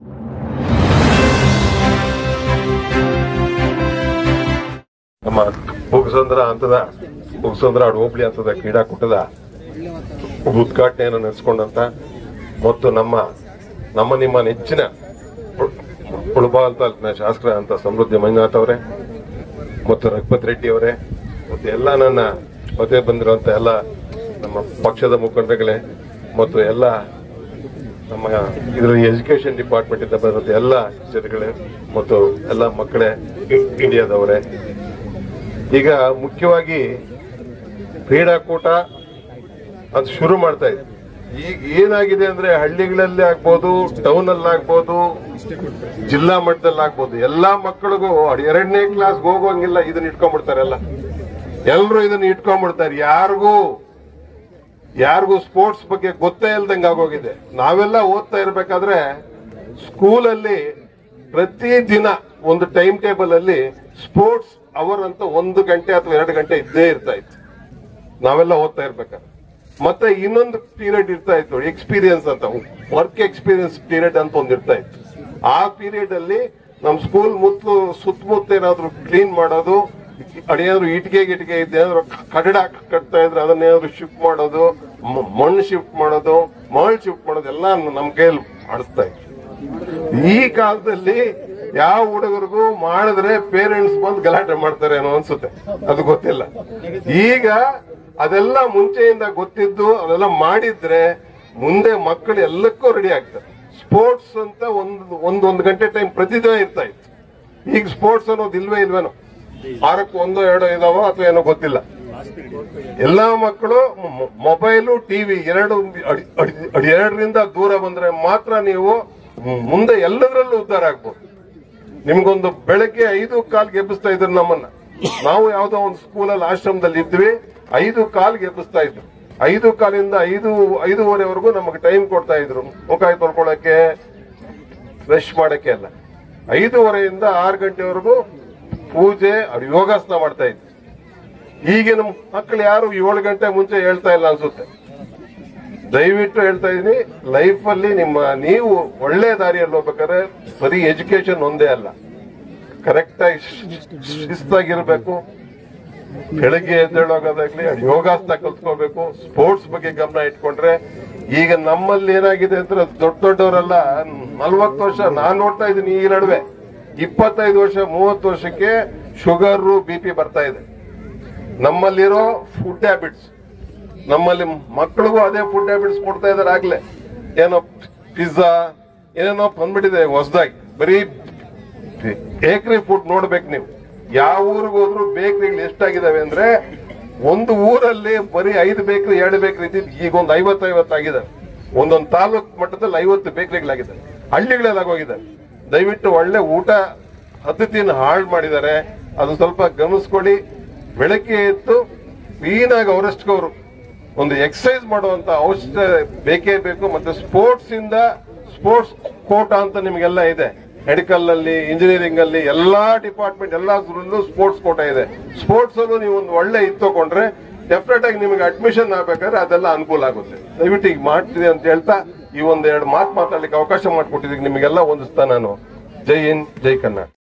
ನಮ್ಮ ಪುಗಸಂದ್ರ ಹಂತದ ಪುಗಸಂದ್ರ ಹೋಬಳಿ ಹಂತದ ಕ್ರೀಡಾಕೂಟದ ಉದ್ಘಾಟನೆಯನ್ನು ನಡೆಸಿಕೊಂಡಂತ ಮತ್ತು ನಮ್ಮ ನಮ್ಮ ನಿಮ್ಮ ನೆಚ್ಚಿನ ಉಳಬಾಲ್ ತಾಲೂಕಿನ ಶಾಸಕರ ಅಂತ ಸಮೃದ್ಧಿ ಮಂಜುನಾಥ್ ಅವರೇ ಮತ್ತು ರಘುಪತ್ ರೆಡ್ಡಿ ಅವರೇ ಮತ್ತು ಎಲ್ಲ ನನ್ನ ಜೊತೆ ಬಂದಿರುವಂತ ಎಲ್ಲ ನಮ್ಮ ಪಕ್ಷದ ಮುಖಂಡರುಗಳೇ ಮತ್ತು ಎಲ್ಲ ನಮ್ಮ ಇದರಲ್ಲಿ ಎಜುಕೇಶನ್ ಡಿಪಾರ್ಟ್ಮೆಂಟ್ ಇಂದ ಬಂದಂತ ಎಲ್ಲ ಜನಗಳೇ ಮತ್ತು ಎಲ್ಲ ಮಕ್ಕಳೇ ಇ- ಇಂಡಿಯಾದವರೇ ಈಗ ಮುಖ್ಯವಾಗಿ ಕ್ರೀಡಾಕೂಟ ಅದು ಶುರು ಮಾಡ್ತಾ ಇದ್ವಿ ಈಗ ಏನಾಗಿದೆ ಅಂದ್ರೆ ಹಳ್ಳಿಗಳಲ್ಲಿ ಆಗ್ಬೋದು ಟೌನ್ ಅಲ್ಲಿ ಆಗ್ಬೋದು ಜಿಲ್ಲಾ ಮಟ್ಟದಲ್ಲಿ ಆಗ್ಬೋದು ಎಲ್ಲಾ ಮಕ್ಕಳಿಗೂ ಎರಡನೇ ಕ್ಲಾಸ್ ಹೋಗೋಂಗಿಲ್ಲ ಇದನ್ನ ಇಟ್ಕೊಂಡ್ಬಿಡ್ತಾರೆ ಎಲ್ಲ ಎಲ್ರು ಇದನ್ನ ಇಟ್ಕೊಂಡ್ಬಿಡ್ತಾರೆ ಯಾರಿಗೂ ಯಾರಿಗೂ ಸ್ಪೋರ್ಟ್ಸ್ ಬಗ್ಗೆ ಗೊತ್ತೇ ಇಲ್ದಂಗೆ ಆಗೋಗಿದೆ ನಾವೆಲ್ಲ ಓದ್ತಾ ಇರ್ಬೇಕಾದ್ರೆ ಸ್ಕೂಲಲ್ಲಿ ಪ್ರತಿ ದಿನ ಒಂದು ಟೈಮ್ ಟೇಬಲ್ ಅಲ್ಲಿ ಸ್ಪೋರ್ಟ್ಸ್ ಅವರ್ ಅಂತ ಒಂದು ಗಂಟೆ ಅಥವಾ ಎರಡು ಗಂಟೆ ಇದ್ದೇ ಇರ್ತಾ ಇತ್ತು ನಾವೆಲ್ಲ ಓದ್ತಾ ಇರ್ಬೇಕಾದ್ರೆ ಮತ್ತೆ ಇನ್ನೊಂದು ಪೀರಿಯಡ್ ಇರ್ತಾ ಇತ್ತು ಎಕ್ಸ್ಪೀರಿಯನ್ಸ್ ಅಂತ ವರ್ಕ್ ಎಕ್ಸ್ಪೀರಿಯನ್ಸ್ ಪೀರಿಯಡ್ ಅಂತ ಒಂದು ಇರ್ತಾ ಇತ್ತು ಆ ಪೀರಿಯಡ್ ಅಲ್ಲಿ ನಮ್ ಸ್ಕೂಲ್ ಮುತ್ತಲು ಸುತ್ತಮುತ್ತ ಏನಾದ್ರು ಕ್ಲೀನ್ ಮಾಡೋದು ಅದೇನಾದ್ರು ಇಟ್ಟಿಗೆ ಗಿಟಿಗೆ ಇದ್ದೇನಾದ್ರು ಕಟ್ಟಡ ಕಟ್ತಾ ಇದ್ರೆ ಅದನ್ನೇನಾದ್ರು ಶಿಫ್ಟ್ ಮಾಡೋದು ಮ- ಮಣ್ಣು ಶಿಫ್ಟ್ ಮಾಡೋದು ಮರಳು ಶಿಫ್ಟ್ ಮಾಡೋದು ಎಲ್ಲ ನಮ್ ಕೈಯಲ್ಲಿ ಮಾಡಿಸ್ತಾ ಇತ್ತು ಈ ಕಾಲದಲ್ಲಿ ಯಾವ ಹುಡುಗರಿಗೂ ಮಾಡಿದ್ರೆ ಪೇರೆಂಟ್ಸ್ ಬಂದು ಗಲಾಟೆ ಮಾಡ್ತಾರೆ ಏನೋ ಅನ್ಸುತ್ತೆ ಅದು ಗೊತ್ತಿಲ್ಲ ಈಗ ಅದೆಲ್ಲ ಮುಂಚೆಯಿಂದ ಗೊತ್ತಿದ್ದು ಅದೆಲ್ಲ ಮಾಡಿದ್ರೆ ಮುಂದೆ ಮಕ್ಕಳು ಎಲ್ಲಕ್ಕೂ ರೆಡಿ ಆಗ್ತಾರೆ ಸ್ಪೋರ್ಟ್ಸ್ ಅಂತ ಒಂದು ಒಂದೊಂದು ಗಂಟೆ ಟೈಮ್ ಪ್ರತಿದಿನ ಇರ್ತಾ ಇತ್ತು ಈಗ ಸ್ಪೋರ್ಟ್ಸ್ ಅನ್ನೋದು ಇಲ್ವೇ ಇಲ್ವೇನೋ ವಾರಕ್ಕೆ ಒಂದೋ ಎರಡೋ ಇದಾವೋ ಅಥವಾ ಏನೋ ಗೊತ್ತಿಲ್ಲ ಎಲ್ಲಾ ಮಕ್ಕಳು ಮೊ- ಮೊಬೈಲು ಟಿವಿ ಎರಡು ಅಡಿ- ಅಡಿ- ಅಡಿ- ಎರಡರಿಂದ ದೂರ ಬಂದ್ರೆ ಮಾತ್ರ ನೀವು ಮುಂದೆ ಎಲ್ಲದರಲ್ಲೂ ಉದ್ಧಾರ ಆಗ್ಬೋದು ನಿಮ್ಗೊಂದು ಬೆಳಗ್ಗೆ ಐದು ಕಾಲ್ಗೆ ಎಬ್ಬಿಸ್ತಾ ಇದ್ರು ನಮ್ಮನ್ನ ನಾವು ಯಾವ್ದೋ ಒಂದು ಸ್ಕೂಲಲ್ಲಿ ಆಶ್ರಮದಲ್ಲಿ ಇದ್ವಿ ಐದು ಕಾಲ್ಗೆ ಎಬ್ಬಿಸ್ತಾ ಇದ್ರು ಐದು ಕಾಲಿಂದ ಐದು ಐದೂವರೆವರೆಗೂ ನಮಗೆ ಟೈಮ್ ಕೊಡ್ತಾ ಇದ್ರು ಮುಖ ತೊಳ್ಕೊಳಕ್ಕೆ ಫ್ರೆಶ್ ಮಾಡಕ್ಕೆ ಎಲ್ಲ ಐದೂವರೆಯಿಂದ ಆರು ಗಂಟೆವರೆಗೂ ಪೂಜೆ ಅವ್ರು ಯೋಗಾಸನ ಮಾಡ್ತಾ ಇದ್ರು ಈಗಿನ ಮಕ್ಕಳು ಯಾರು ಏಳು ಗಂಟೆ ಮುಂಚೆ ಹೇಳ್ತಾ ಇಲ್ಲ ಅನ್ಸುತ್ತೆ ದಯವಿಟ್ಟು ಹೇಳ್ತಾ ಇದೀನಿ ಲೈಫ್ ಅಲ್ಲಿ ನಿಮ್ಮ ನೀವು ಒಳ್ಳೆ ದಾರಿಯಲ್ಲಿ ಹೋಗ್ಬೇಕಾದ್ರೆ ಬರೀ ಎಜುಕೇಶನ್ ಒಂದೇ ಅಲ್ಲ ಕರೆಕ್ಟ್ ಆಗಿ ಶಿಸ್ತಾಗಿರ್ಬೇಕು ಬೆಳಗ್ಗೆ ಎದ್ದೇಳೋಗೋದಾಗ್ಲಿ ಯೋಗಾಸನ ಕಲ್ತ್ಕೋಬೇಕು ಸ್ಪೋರ್ಟ್ಸ್ ಬಗ್ಗೆ ಗಮನ ಇಟ್ಕೊಂಡ್ರೆ ಈಗ ನಮ್ಮಲ್ಲಿ ಏನಾಗಿದೆ ಅಂದ್ರೆ ದೊಡ್ಡ ದೊಡ್ಡವರೆಲ್ಲ ನಲ್ವತ್ತು ವರ್ಷ ನಾನ್ ನೋಡ್ತಾ ಇದ್ದೀನಿ ಈ ನಡುವೆ ಇಪ್ಪತ್ತೈದು ವರ್ಷ ಮೂವತ್ತು ವರ್ಷಕ್ಕೆ ಶುಗರ್ ಬಿ ಪಿ ಬರ್ತಾ ಇದೆ ನಮ್ಮಲ್ಲಿರೋ ಫುಡ್ ಹ್ಯಾಬಿಟ್ಸ್ ನಮ್ಮಲ್ಲಿ ಮಕ್ಕಳಿಗೂ ಅದೇ ಫುಡ್ ಹ್ಯಾಬಿಟ್ಸ್ ಕೊಡ್ತಾ ಇದಾರೆ ಆಗ್ಲೇ ಏನೋ ಪಿಜ್ಜಾ ಏನೇನೋ ಬಂದ್ಬಿಟ್ಟಿದೆ ಹೊಸದಾಗಿ ಬರೀ ಬೇಕ್ರಿ ಫುಡ್ ನೋಡ್ಬೇಕು ನೀವು ಯಾವ ಊರಿಗೆ ಹೋದ್ರು ಬೇಕ್ರಿಗಳು ಎಷ್ಟಾಗಿದಾವೆ ಅಂದ್ರೆ ಒಂದು ಊರಲ್ಲಿ ಬರೀ ಐದು ಬೇಕ್ರಿ ಎರಡು ಬೇಕ್ರಿ ಇದ್ದಿದ್ದು ಈಗ ಒಂದು ಐವತ್ತೈವತ್ತು ಆಗಿದಾವೆ ಒಂದೊಂದು ತಾಲೂಕ್ ಮಟ್ಟದಲ್ಲಿ ಐವತ್ತು ಬೇಕ್ರಿಗಳಾಗಿದ್ದಾವೆ ಹಳ್ಳಿಗಳೆಲ್ಲ ಹೋಗಿದ್ದಾರೆ ದಯವಿಟ್ಟು ಒಳ್ಳೆ ಊಟ ಪದ್ಧತಿಯನ್ನು ಹಾಳು ಮಾಡಿದ್ದಾರೆ ಅದು ಸ್ವಲ್ಪ ಗಮನಿಸ್ಕೊಳ್ಳಿ ಬೆಳಗ್ಗೆ ಎದ್ದು ಕ್ಲೀನಾಗಿ ಅವರಷ್ಟಕ್ಕವರು ಒಂದು ಎಕ್ಸಸೈಸ್ ಮಾಡುವಂತ ಔಷಧ ಬೇಕೇ ಬೇಕು ಮತ್ತೆ ಸ್ಪೋರ್ಟ್ಸ್ ಇಂದ ಸ್ಪೋರ್ಟ್ಸ್ ಕೋಟ ಅಂತ ನಿಮಗೆಲ್ಲ ಇದೆ ಮೆಡಿಕಲ್ ಅಲ್ಲಿ ಇಂಜಿನಿಯರಿಂಗ್ ಅಲ್ಲಿ ಎಲ್ಲಾ ಡಿಪಾರ್ಟ್ಮೆಂಟ್ ಎಲ್ಲಾದ್ರಲ್ಲೂ ಸ್ಪೋರ್ಟ್ಸ್ ಕೋಟ ಇದೆ ಸ್ಪೋರ್ಟ್ಸ್ ಅಲ್ಲೂ ನೀವು ಒಂದು ಒಳ್ಳೆ ಇದು ತಗೊಂಡ್ರೆ ಡೆಫಿನೆಟ್ ಆಗಿ ನಿಮಗೆ ಅಡ್ಮಿಷನ್ ಆಗ್ಬೇಕಾದ್ರೆ ಅದೆಲ್ಲ ಅನುಕೂಲ ಆಗುತ್ತೆ ದಯವಿಟ್ಟು ಈಗ ಮಾಡ್ತೀರಿ ಅಂತ ಹೇಳ್ತಾ ಈ ಒಂದ್ ಎರಡು ಮಾತು ಮಾತಾಡ್ಲಿಕ್ಕೆ ಅವಕಾಶ ಮಾಡಿಕೊಟ್ಟಿದ್ದಕ್ಕೆ ನಿಮಗೆಲ್ಲ ಹೊಂದಿಸ್ತಾ ನಾನು ಜೈ ಹಿಂದ್ ಜೈ ಕನ್ನಡ